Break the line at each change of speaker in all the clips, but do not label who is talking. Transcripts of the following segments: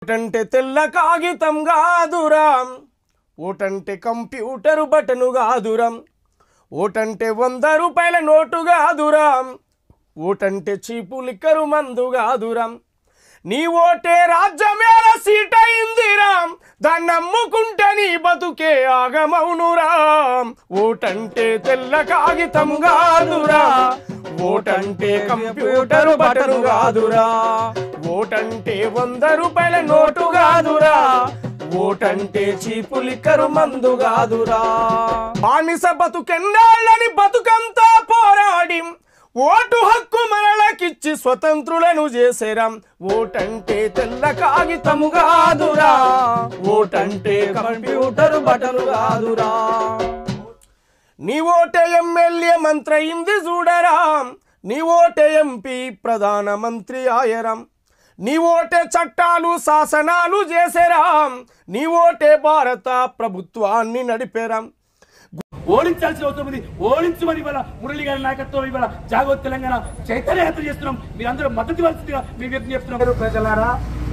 ఓటంటే తెల్ల కాగితం కాదురా ఓటంటే కంప్యూటర్ బటను కాదురా ఓటంటే వంద రూపాయల నోటు కాదురా ఓటంటే చీపు లిక్కరు మందు కాదురా నీ ఓటే రాజ్యమేల సీట్ అయిందిరా దాన్ని నమ్ముకుంటే నీ బతుకే ఆగమౌనురా ఓటంటే తెల్ల కాగితం కాదురా ఓటంటే కంప్యూటర్ బటను కాదురా ఓటంటే వంద రూపాయల నోటు కాదురా ఓటంటే చీపు లిక్కరు మందు కాదురా బానిస బతుకెన్నాళ్ళని బతుకంతా పోరాడి ఓటు హక్కు మనలకిచ్చి స్వతంత్రులను చేసేరాం ఓటంటే తెల్ల కాగితము కాదురా ఓటంటే కంప్యూటర్ బటను కాదురా నీ ఓటే ఎమ్మెల్యే మంత్రి అయింది చూడరా నీ ఓటే ఎంపీ ప్రధానమంత్రి ఆయరం నీ ఓటే చట్టాలు శాసనాలు చేసేరాం నీ ఓటే భారత ప్రభుత్వాన్ని నడిపేరాం
ఓడించాల్సిన అవసరం ఉంది ఓడించమని ఇవాళ మురళి గారి నాయకత్వం ఇవాళ జాగోత్ తెలంగాణ చైతన్య యాత్ర చేస్తున్నాం మీరందరూ మద్దతు ఇవ్వాల్సిందిగా మీ వ్యక్తి చెప్తున్నాం
అందరూ ప్రజలారా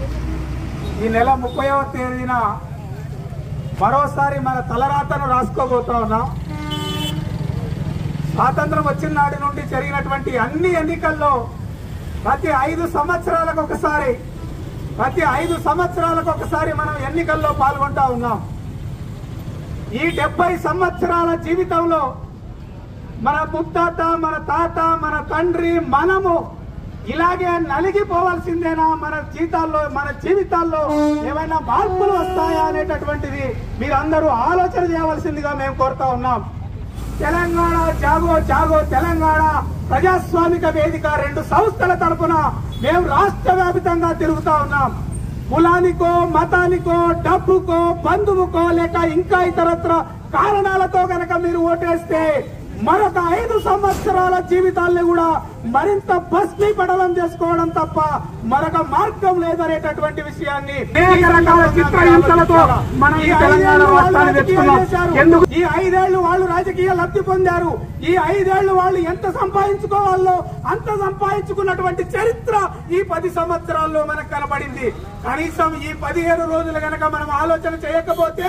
ఈ నెల ముప్పైవ తేదీన మరోసారి మన తలరాతను రాసుకోబోతా ఉన్నాం స్వాతంత్రం వచ్చిన నాటి నుండి జరిగినటువంటి అన్ని ఎన్నికల్లో ప్రతి ఐదు సంవత్సరాలకు ఒకసారి ప్రతి ఐదు సంవత్సరాలకు ఒకసారి మనం ఎన్నికల్లో పాల్గొంటా ఉన్నాం ఈ డెబ్బై సంవత్సరాల జీవితంలో మన ముత్తాత మన తాత మన తండ్రి మనము ఇలాగే నలిగిపోవాల్సిందేనా మన జీతాల్లో మన జీవితాల్లో ఏమైనా మార్పులు వస్తాయా అనేటటువంటిది మీరందరూ ఆలోచన చేయవలసిందిగా మేము కోరుతా ఉన్నాం తెలంగాణ జాగో జాగో తెలంగాణ ప్రజాస్వామిక వేదిక రెండు సంస్థల తరపున మేము రాష్ట్ర వ్యాపితంగా తిరుగుతా ఉన్నాం కులానికో మతానికో డబ్బుకో బంధువుకో లేక ఇంకా ఇతరత్ర కారణాలతో గనక మీరు ఓటేస్తే మరొక ఐదు సంవత్సరాల జీవితాల్ని కూడా మరింత భస్మీపటలం చేసుకోవడం తప్ప మరొక మార్గం లేదనేటటువంటి విషయాన్ని అనేక రకాల చిత్రహింసలతో మనం ఈ తెలంగాణ రాష్ట్రాన్ని తెచ్చుకున్నాం ఎందుకు ఈ ఐదేళ్లు వాళ్ళు రాజకీయ లబ్ధి పొందారు ఈ ఐదేళ్లు వాళ్ళు ఎంత సంపాదించుకోవాలో అంత సంపాదించుకున్నటువంటి చరిత్ర ఈ పది సంవత్సరాల్లో మనకు కనబడింది కనీసం ఈ పదిహేను రోజులు గనక మనం ఆలోచన చేయకపోతే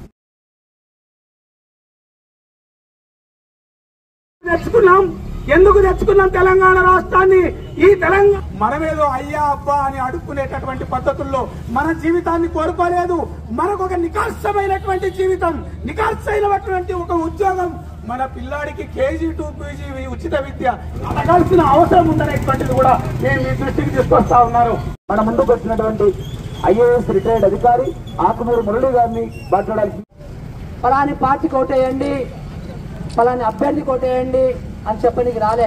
తెచ్చుకున్నాం ఎందుకు తెచ్చుకున్నాం తెలంగాణ రాష్ట్రాన్ని ఈ తెలంగాణ మనమేదో అయ్యా అబ్బా అని అడుక్కునేటటువంటి పద్ధతుల్లో మన జీవితాన్ని కోరుకోలేదు మనకు ఒక నికార్సమైనటువంటి జీవితం నికార్సైనటువంటి ఒక ఉద్యోగం మన పిల్లాడికి కేజీ టూ పీజీ ఉచిత విద్య అడగాల్సిన అవసరం ఉందనేటువంటిది కూడా నేను మీ దృష్టికి తీసుకొస్తా ఉన్నారు మన ముందుకు వచ్చినటువంటి ఐఏఎస్ రిటైర్డ్ అధికారి ఆకుమూరు మురళి గారిని మాట్లాడాల్సి
ఫలాని పార్టీ కోటేయండి ఫలాని అభ్యర్థి కోటేయండి అని చెప్పనికి రాలే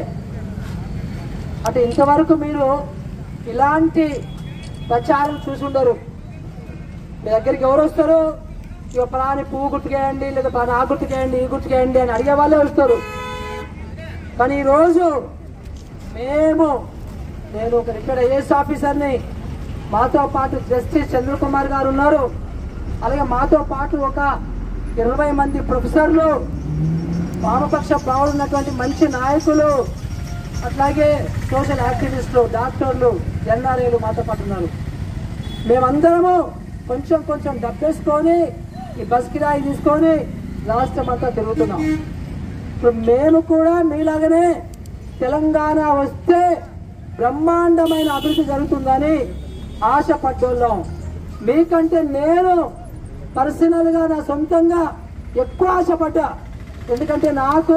అంటే ఇంతవరకు మీరు ఇలాంటి ప్రచారం చూసుండరు మీ దగ్గరికి ఎవరు వస్తారు ఇక ఫలాని పువ్వు గుర్తుకేయండి లేదా ఫలాని ఆ గుర్తుకేయండి ఈ గుర్తుకేయండి అని అడిగే వాళ్ళే వస్తారు కానీ ఈరోజు మేము నేను ఒక ఇక్కడ ఐఏఎస్ ఆఫీసర్ని మాతో పాటు జస్టిస్ చంద్రకుమార్ గారు ఉన్నారు అలాగే మాతో పాటు ఒక ఇరవై మంది ప్రొఫెసర్లు వామపక్ష భావులు ఉన్నటువంటి మంచి నాయకులు అట్లాగే సోషల్ యాక్టివిస్టులు డాక్టర్లు ఎన్ఆర్ఏలు మాతో పాటు ఉన్నారు మేమందరము కొంచెం కొంచెం డబ్బేసుకొని ఈ బస్ కిరాయి తీసుకొని రాష్ట్రం అంతా తిరుగుతున్నాం ఇప్పుడు మేము కూడా మీలాగనే తెలంగాణ వస్తే బ్రహ్మాండమైన అభివృద్ధి జరుగుతుందని ఆశపడ్డోళ్ళం మీకంటే నేను పర్సనల్గా నా సొంతంగా ఎక్కువ ఆశపడ్డా ఎందుకంటే నాకు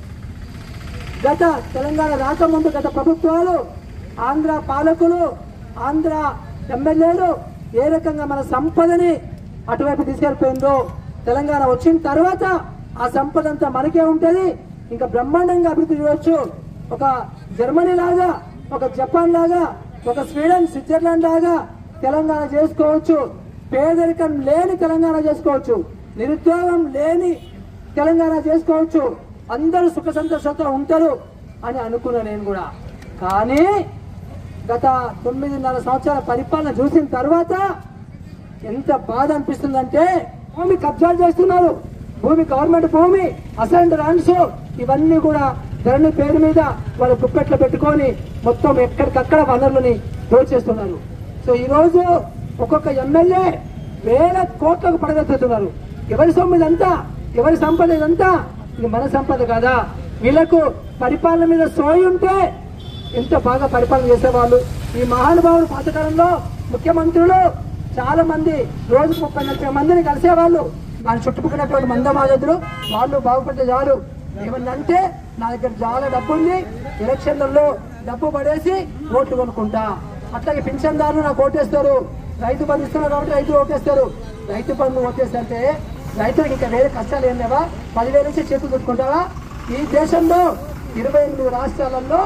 గత తెలంగాణ రాకముందు గత ప్రభుత్వాలు ఆంధ్ర పాలకులు ఆంధ్ర ఎమ్మెల్యేలు ఏ రకంగా మన సంపదని అటువైపు తీసుకెళ్ళిపోయిందో తెలంగాణ వచ్చిన తర్వాత ఆ సంపద అంతా మనకే ఉంటుంది ఇంకా బ్రహ్మాండంగా అభివృద్ధి చేయవచ్చు ఒక జర్మనీ లాగా ఒక జపాన్ లాగా ఒక స్వీడన్ స్విట్జర్లాండ్ లాగా తెలంగాణ చేసుకోవచ్చు పేదరికం లేని తెలంగాణ చేసుకోవచ్చు నిరుద్యోగం లేని తెలంగాణ చేసుకోవచ్చు అందరూ సుఖ సంతోషంతో ఉంటారు అని అనుకున్నా నేను కూడా కానీ గత తొమ్మిదిన్నర సంవత్సరాల పరిపాలన చూసిన తర్వాత ఎంత బాధ అనిపిస్తుందంటే భూమి కబ్జాలు చేస్తున్నారు భూమి గవర్నమెంట్ భూమి అసెంట్ ల్యాండ్స్ ఇవన్నీ కూడా ధరణి పేరు మీద వాళ్ళ కుప్పెట్లో పెట్టుకొని మొత్తం ఎక్కడికక్కడ వనరులని దోచేస్తున్నారు సో ఈ రోజు ఒక్కొక్క ఎమ్మెల్యే వేల కోట్లకు పడగెత్తుతున్నారు ఎవరి సొమ్ము ఇదంతా ఎవరి సంపద ఇదంతా ఇది మన సంపద కాదా వీళ్ళకు పరిపాలన మీద సోయి ఉంటే ఎంత బాగా పరిపాలన చేసేవాళ్ళు ఈ మహానుభావులు పాతకాలంలో ముఖ్యమంత్రులు చాలా మంది రోజుకు ముప్పై నలభై మందిని కలిసేవాళ్ళు ఆయన చుట్టుపక్కలటువంటి మందమాజతులు వాళ్ళు బాగుపడితే చాలు ఏమన్నంటే నా దగ్గర చాలా డబ్బు ఉంది ఎలక్షన్లలో డబ్బు పడేసి ఓట్లు కొనుక్కుంటా అట్లాగే పింఛన్దారులు నాకు ఓటేస్తారు రైతు బంధు ఇస్తున్నారు కాబట్టి రైతులు ఓటేస్తారు రైతు బంధు ఓటేస్తే రైతులకు ఇంకా వేరే కష్టాలు ఏం లేవా పదివేల నుంచి చేతులు చుట్టుకుంటావా ఈ దేశంలో ఇరవై ఎనిమిది రాష్ట్రాలలో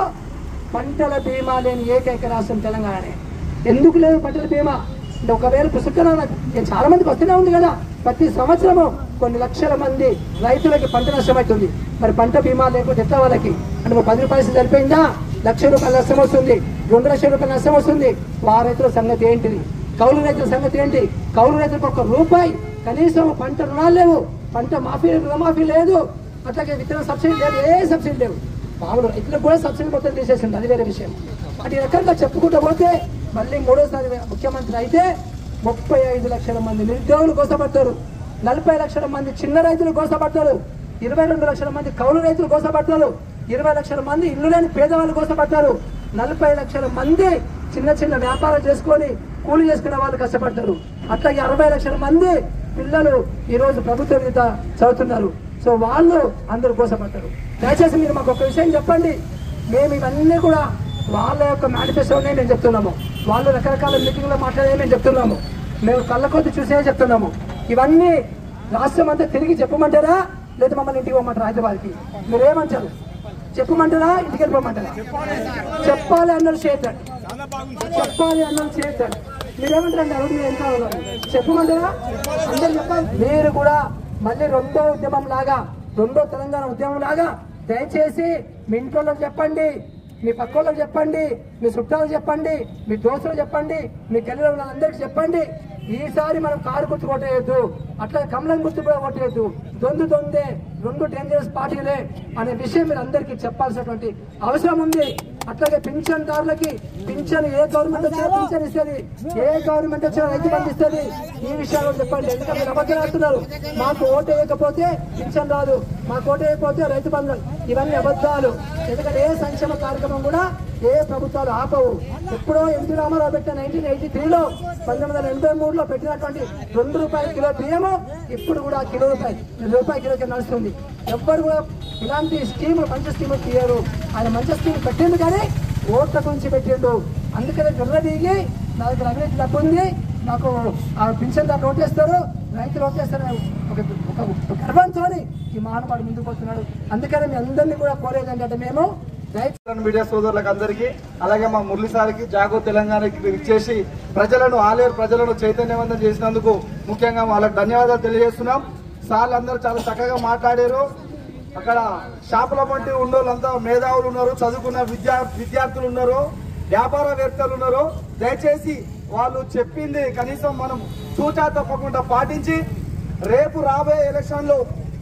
పంటల బీమా లేని ఏకైక రాష్ట్రం తెలంగాణనే ఎందుకు లేదు పంటల బీమా అంటే ఒకవేళ పుస్తకం చాలా మందికి వస్తూనే ఉంది కదా ప్రతి సంవత్సరము కొన్ని లక్షల మంది రైతులకి పంట నష్టం అవుతుంది మరి పంట బీమా లేకపోతే ఎట్లా వాళ్ళకి అంటే మరి పది రూపాయలు సరిపోయిందా లక్ష రూపాయల నష్టం వస్తుంది రెండు లక్షల రూపాయల నష్టం వస్తుంది ఆ రైతుల సంగతి ఏంటిది కౌలు రైతుల సంగతి ఏంటి కౌలు రైతులకు ఒక రూపాయి కనీసం పంట రుణాలు లేవు పంట మాఫీ రుణమాఫీ లేదు అట్లాగే విత్తన సబ్సిడీ లేదు ఏ సబ్సిడీ లేవు మామూలు రైతులకు కూడా సబ్సిడీ మొత్తం తీసేసింది అది వేరే విషయం అటు ఈ రకంగా చెప్పుకుంటూ పోతే మళ్ళీ మూడోసారి ముఖ్యమంత్రి అయితే ముప్పై ఐదు లక్షల మంది నిరుద్యోగులు కోసపడతారు నలభై లక్షల మంది చిన్న రైతులు కోసపడతారు ఇరవై రెండు లక్షల మంది కౌలు రైతులు కోసపడతారు ఇరవై లక్షల మంది ఇల్లు లేని పేదవాళ్ళు కోసపడతారు నలభై లక్షల మంది చిన్న చిన్న వ్యాపారం చేసుకొని కూలి చేసుకునే వాళ్ళు కష్టపడతారు అట్లాగే అరవై లక్షల మంది పిల్లలు ఈ రోజు ప్రభుత్వ విద్య చదువుతున్నారు సో వాళ్ళు అందరూ కోసపడతారు దయచేసి మీరు మాకు ఒక విషయం చెప్పండి మేము ఇవన్నీ కూడా వాళ్ళ యొక్క మేనిఫెస్టోనే మేము చెప్తున్నాము వాళ్ళు రకరకాల మీటింగ్లో మాట్లాడే మేము చెప్తున్నాము మేము కళ్ళ కొద్ది చూసే చెప్తున్నాము ఇవన్నీ రాష్ట్రం అంతా తిరిగి చెప్పమంటారా లేదా మమ్మల్ని ఇంటికి పోమంటారా హైదరాబాద్కి మీరేమంటారు చెప్పమంటారా ఇంటికి వెళ్ళిపోమంటారా చెప్పాలి అన్నది చేద్దండి చెప్పాలి అన్నది చేద్దండి మీరేమంటారండి అడుగు మీరు ఎంత చెప్పమంటారా అందరు చెప్పాలి మీరు కూడా మళ్ళీ రెండో ఉద్యమం లాగా రెండో తెలంగాణ ఉద్యమం లాగా దయచేసి మీ ఇంట్లో చెప్పండి మీ పక్కోళ్ళకి చెప్పండి మీ చుట్టాలకు చెప్పండి మీ దోస్తులు చెప్పండి మీ గల్లీలో ఉన్న వాళ్ళందరికీ చెప్పండి ఈసారి మనం కారు గుర్తు కొట్టేయద్దు అట్లా కమలం గుర్తు కూడా కొట్టేయద్దు దొందు దొందే రెండు డేంజరస్ పార్టీలే అనే విషయం మీరు అందరికీ చెప్పాల్సినటువంటి అవసరం ఉంది అట్లాగే పింఛన్దారులకి పింఛన్ ఏ గవర్నమెంట్ వచ్చినా పింఛన్ ఇస్తుంది ఏ గవర్నమెంట్ వచ్చినా రైతు బంధు ఇస్తుంది ఈ విషయాలు చెప్పండి ఎందుకంటే మీరు అబద్ధాలు ఆడుతున్నారు మాకు ఓటు వేయకపోతే పింఛన్ రాదు మాకు ఓటు వేయకపోతే రైతు బంధు ఇవన్నీ అబద్ధాలు ఎందుకంటే ఏ సంక్షేమ కార్యక్రమం కూడా ఏ ప్రభుత్వాలు ఆపవు ఎప్పుడో ఎన్టీ రామారావు పెట్టిన నైన్టీన్ ఎయిటీ త్రీలో పంతొమ్మిది వందల ఎనభై మూడులో పెట్టినటువంటి రెండు రూపాయల కిలో బియ్యము ఇప్పుడు కూడా కిలో రూపాయి రెండు రూపాయల కిలో కింద నడుస్తుంది ఎవ్వరు కూడా ఇలాంటి స్కీములు మంచి స్కీములు తీయరు ఆయన మంచి స్కీమ్ పెట్టిండు కానీ ఓట్ల గురించి పెట్టిండు అందుకనే గొర్రె దిగి నా దగ్గర అవినీతి డబ్బు ఉంది నాకు ఆ పింఛన్ దాకా ఓటేస్తారు రైతులు ఓటేస్తారు అనే ఒక ఒక గర్వంతో ఈ మహానుభావుడు ముందుకు వస్తున్నాడు అందుకనే మీ అందరినీ కూడా కోరేది ఏంటంటే మేము రైతు
మీడియా సోదరులకు అందరికీ అలాగే మా మురళి సార్కి జాగో తెలంగాణకి ఇచ్చేసి ప్రజలను ఆలేరు ప్రజలను చైతన్యవంతం చేసినందుకు ముఖ్యంగా వాళ్ళకి ధన్యవాదాలు తెలియజేస్తున్నాం సార్లు అందరూ చాలా చక్కగా మాట్లాడారు అక్కడ షాపుల వంటి ఉన్నోళ్ళంతా మేధావులు ఉన్నారు చదువుకున్న విద్యా విద్యార్థులు ఉన్నారు వ్యాపారవేత్తలు ఉన్నారు దయచేసి వాళ్ళు చెప్పింది కనీసం మనం సూచా తప్పకుండా పాటించి రేపు రాబోయే ఎలక్షన్లో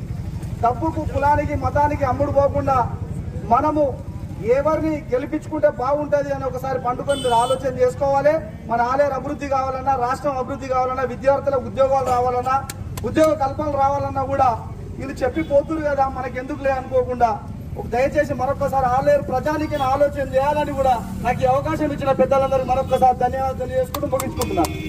డబ్బుకు కులానికి మతానికి అమ్ముడు పోకుండా మనము ఎవరిని గెలిపించుకుంటే బాగుంటది అని ఒకసారి పండుకొని ఆలోచన చేసుకోవాలి మన ఆలయ అభివృద్ధి కావాలన్నా రాష్ట్రం అభివృద్ధి కావాలన్నా విద్యార్థులకు ఉద్యోగాలు రావాలన్నా ఉద్యోగ కల్పనలు రావాలన్నా కూడా వీళ్ళు చెప్పి పోతురు కదా మనకి ఎందుకులే అనుకోకుండా ఒక దయచేసి మరొకసారి ఆలేరు ప్రజానికి ఆలోచన చేయాలని కూడా నాకు ఈ అవకాశం ఇచ్చిన పెద్దలందరూ మరొకసారి ధన్యవాదాలు తెలియజేసుకుంటూ ముగించుకుంటున్నాను